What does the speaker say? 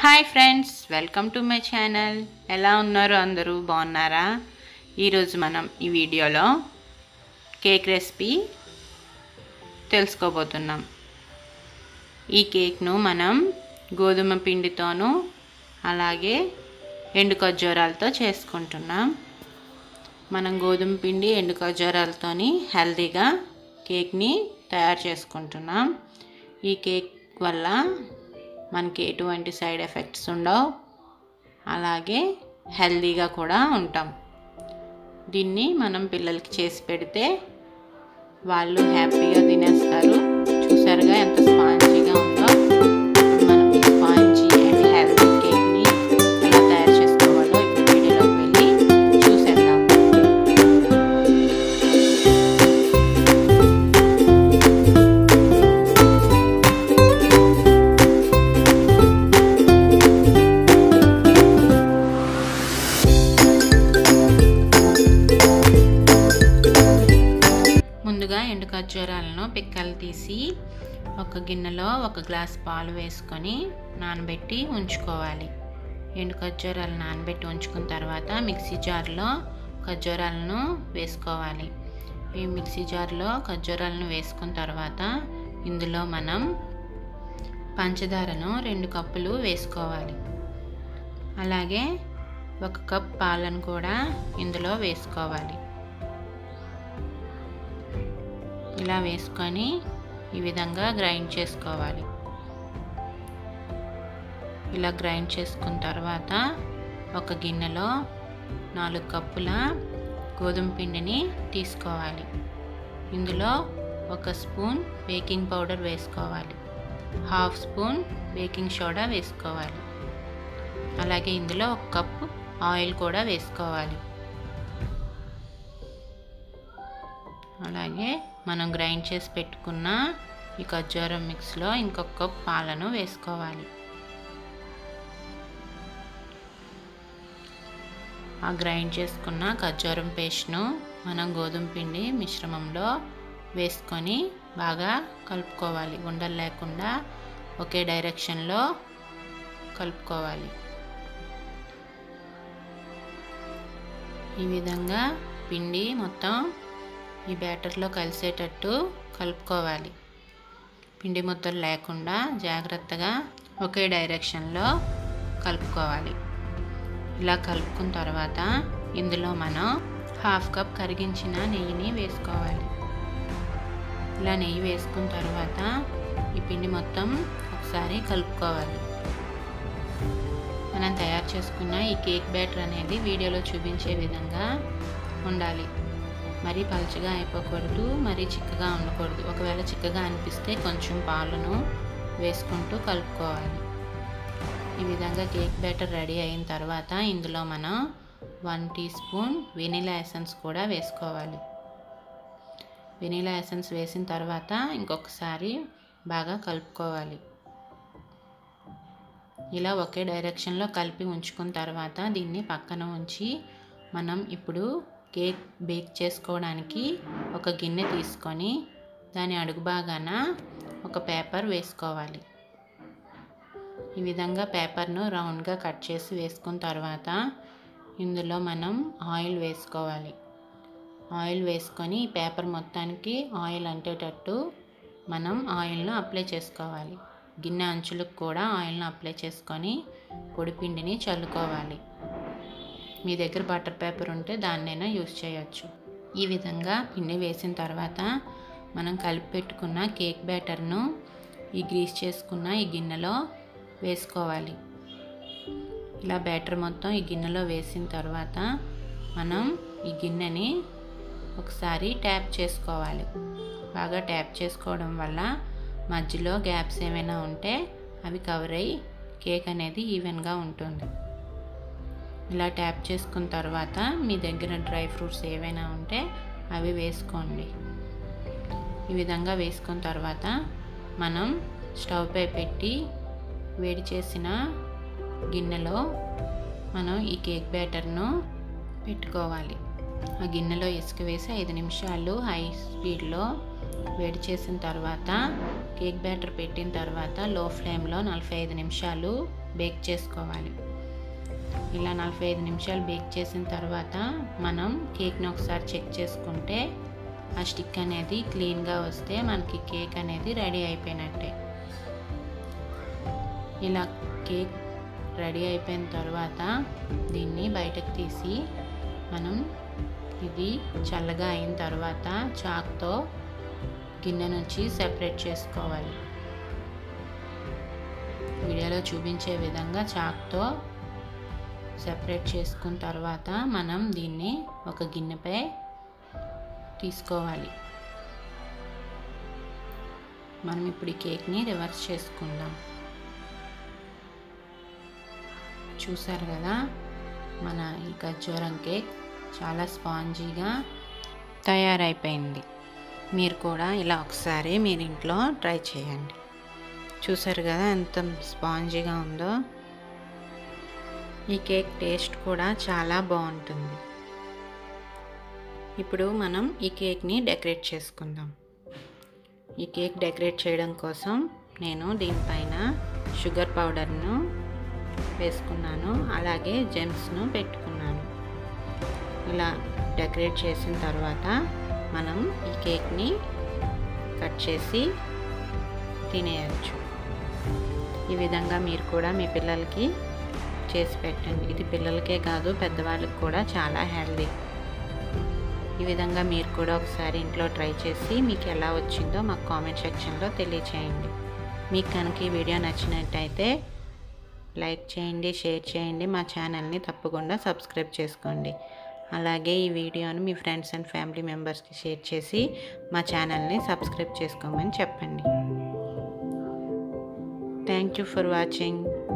hi friends welcome to my channel ఎలా ఉన్నారు అందరూ బాగున్నారా ఈరోజు మనం ఈ వీడియోలో కేక్ రెసిపీ తెలుసుకోబోతున్నాం ఈ కేక్ను మనం గోధుమ పిండితోనూ అలాగే ఎండు ఖర్జూరాలతో చేసుకుంటున్నాం మనం గోధుమ పిండి ఎండు ఖర్జూరాలతోని హెల్తీగా కేక్ని తయారు చేసుకుంటున్నాం ఈ కేక్ వల్ల మనకి ఎటువంటి సైడ్ ఎఫెక్ట్స్ ఉండవు అలాగే హెల్తీగా కూడా ఉంటాం దీన్ని మనం పిల్లలకి చేసి పెడితే వాళ్ళు హ్యాపీగా తినేస్తారు చూసారుగా ఎంత స్పాంజీగా ఉందో మనం ఈ స్పాంజీ అండ్ హెల్తీ కేక్ని ఎలా తయారు చేసుకోవాలో ఇప్పుడు వీడియోలోకి వెళ్ళి చూసేద్దాం ముందుగా ఎండు ఖర్జూరాలను పిక్కలు తీసి ఒక గిన్నెలో ఒక గ్లాస్ పాలు వేసుకొని నానబెట్టి ఉంచుకోవాలి ఎండు ఖర్జూరాలు నానబెట్టి ఉంచుకున్న తర్వాత మిక్సీ జార్లో ఖర్జూరాలను వేసుకోవాలి ఈ మిక్సీ జార్లో ఖర్జూరాలను వేసుకున్న తర్వాత ఇందులో మనం పంచదారను రెండు కప్పులు వేసుకోవాలి అలాగే ఒక కప్ పాలను కూడా ఇందులో వేసుకోవాలి ఇలా వేసుకొని ఈ విధంగా గ్రైండ్ చేసుకోవాలి ఇలా గ్రైండ్ చేసుకున్న తర్వాత ఒక గిన్నెలో నాలుగు కప్పుల గోధుమ పిండిని తీసుకోవాలి ఇందులో ఒక స్పూన్ బేకింగ్ పౌడర్ వేసుకోవాలి హాఫ్ స్పూన్ బేకింగ్ సోడా వేసుకోవాలి అలాగే ఇందులో ఒక కప్పు ఆయిల్ కూడా వేసుకోవాలి అలాగే మనం గ్రైండ్ చేసి పెట్టుకున్న ఈ ఖర్జూరం మిక్స్లో ఇంకొక కప్ పాలను వేసుకోవాలి ఆ గ్రైండ్ చేసుకున్న ఖర్జూరం పేస్ట్ను మనం గోధుమ పిండి మిశ్రమంలో వేసుకొని బాగా కలుపుకోవాలి ఉండలు లేకుండా ఒకే డైరెక్షన్లో కలుపుకోవాలి ఈ విధంగా పిండి మొత్తం ఈ బ్యాటర్లో కలిసేటట్టు కలుపుకోవాలి పిండి ముద్దలు లేకుండా జాగ్రత్తగా ఒకే డైరెక్షన్లో కలుపుకోవాలి ఇలా కలుపుకున్న తర్వాత ఇందులో మనం హాఫ్ కప్ కరిగించిన నెయ్యిని వేసుకోవాలి ఇలా నెయ్యి వేసుకున్న తర్వాత ఈ పిండి మొత్తం ఒకసారి కలుపుకోవాలి మనం తయారు చేసుకున్న ఈ కేక్ బ్యాటర్ అనేది వీడియోలో చూపించే విధంగా ఉండాలి మరీ పలుచగా అయిపోకూడదు మరీ చిక్కగా ఉండకూడదు ఒకవేళ చిక్కగా అనిపిస్తే కొంచెం పాలను వేసుకుంటూ కలుపుకోవాలి ఈ విధంగా కేక్ బ్యాటర్ రెడీ అయిన తర్వాత ఇందులో మనం one teaspoon vanilla essence కూడా వేసుకోవాలి వెనీలా ఎసెన్స్ వేసిన తర్వాత ఇంకొకసారి బాగా కలుపుకోవాలి ఇలా ఒకే డైరెక్షన్లో కలిపి ఉంచుకున్న తర్వాత దీన్ని పక్కన ఉంచి మనం ఇప్పుడు కేక్ బేక్ చేసుకోవడానికి ఒక గిన్నె తీసుకొని దాని అడుగు భాగాన ఒక పేపర్ వేసుకోవాలి ఈ విధంగా పేపర్ను రౌండ్గా కట్ చేసి వేసుకున్న తర్వాత ఇందులో మనం ఆయిల్ వేసుకోవాలి ఆయిల్ వేసుకొని ఈ పేపర్ మొత్తానికి ఆయిల్ అంటేటట్టు మనం ఆయిల్ను అప్లై చేసుకోవాలి గిన్నె అంచులకు కూడా ఆయిల్ను అప్లై చేసుకొని పొడిపిండిని చల్లుకోవాలి మీ దగ్గర బటర్ పేపర్ ఉంటే దాన్నైనా యూస్ చేయొచ్చు ఈ విధంగా పిండి వేసిన తర్వాత మనం కలిపి పెట్టుకున్న కేక్ బ్యాటర్ను ఈ గ్రీస్ చేసుకున్న ఈ గిన్నెలో వేసుకోవాలి ఇలా బ్యాటర్ మొత్తం ఈ గిన్నెలో వేసిన తర్వాత మనం ఈ గిన్నెని ఒకసారి ట్యాప్ చేసుకోవాలి బాగా ట్యాప్ చేసుకోవడం వల్ల మధ్యలో గ్యాప్స్ ఏమైనా ఉంటే అవి కవర్ అయ్యి కేక్ అనేది ఈవెన్గా ఉంటుంది ఇలా ట్యాప్ చేసుకున్న తర్వాత మీ దగ్గర డ్రై ఫ్రూట్స్ ఏవైనా ఉంటే అవి వేసుకోండి ఈ విధంగా వేసుకున్న తర్వాత మనం స్టవ్ పై పెట్టి వేడి చేసిన గిన్నెలో మనం ఈ కేక్ బ్యాటర్ను పెట్టుకోవాలి ఆ గిన్నెలో ఇసుక వేసి ఐదు నిమిషాలు హై స్పీడ్లో వేడి చేసిన తర్వాత కేక్ బ్యాటర్ పెట్టిన తర్వాత లో ఫ్లేమ్లో నలభై ఐదు నిమిషాలు బేక్ చేసుకోవాలి ఇలా నలభై ఐదు నిమిషాలు బేక్ చేసిన తర్వాత మనం కేక్ని ఒకసారి చెక్ చేసుకుంటే ఆ స్టిక్ అనేది క్లీన్గా వస్తే మనకి కేక్ అనేది రెడీ అయిపోయినట్టే ఇలా కేక్ రెడీ అయిపోయిన తర్వాత దీన్ని బయటకు తీసి మనం ఇది చల్లగా అయిన తర్వాత చాక్తో గిన్నె నుంచి సెపరేట్ చేసుకోవాలి వీడియోలో చూపించే విధంగా చాక్తో సెపరేట్ చేసుకున్న తర్వాత మనం దీన్ని ఒక గిన్నెపై తీసుకోవాలి మనం ఇప్పుడు ఈ కేక్ని రివర్స్ చేసుకుందాం చూసారు కదా మన ఈ ఖర్జూరం కేక్ చాలా స్పాంజీగా తయారైపోయింది మీరు కూడా ఇలా ఒకసారి మీరు ఇంట్లో ట్రై చేయండి చూసారు కదా ఎంత స్పాంజీగా ఉందో ఈ కేక్ టేస్ట్ కూడా చాలా బాగుంటుంది ఇప్పుడు మనం ఈ కేక్ని డెకరేట్ చేసుకుందాం ఈ కేక్ డెకరేట్ చేయడం కోసం నేను దీనిపైన షుగర్ పౌడర్ను వేసుకున్నాను అలాగే జెమ్స్ను పెట్టుకున్నాను ఇలా డెకరేట్ చేసిన తర్వాత మనం ఈ కేక్ని కట్ చేసి తినేయచ్చు ఈ విధంగా మీరు కూడా మీ పిల్లలకి చేసి పెట్టండి ఇది పిల్లలకే కాదు పెద్దవాళ్ళకి కూడా చాలా హెల్దీ ఈ విధంగా మీరు కూడా ఒకసారి ఇంట్లో ట్రై చేసి మీకు ఎలా వచ్చిందో మాకు కామెంట్ సెక్షన్లో తెలియచేయండి మీకు కనుక ఈ వీడియో నచ్చినట్టయితే లైక్ చేయండి షేర్ చేయండి మా ఛానల్ని తప్పకుండా సబ్స్క్రైబ్ చేసుకోండి అలాగే ఈ వీడియోని మీ ఫ్రెండ్స్ అండ్ ఫ్యామిలీ మెంబర్స్కి షేర్ చేసి మా ఛానల్ని సబ్స్క్రైబ్ చేసుకోమని చెప్పండి థ్యాంక్ యూ ఫర్ వాచింగ్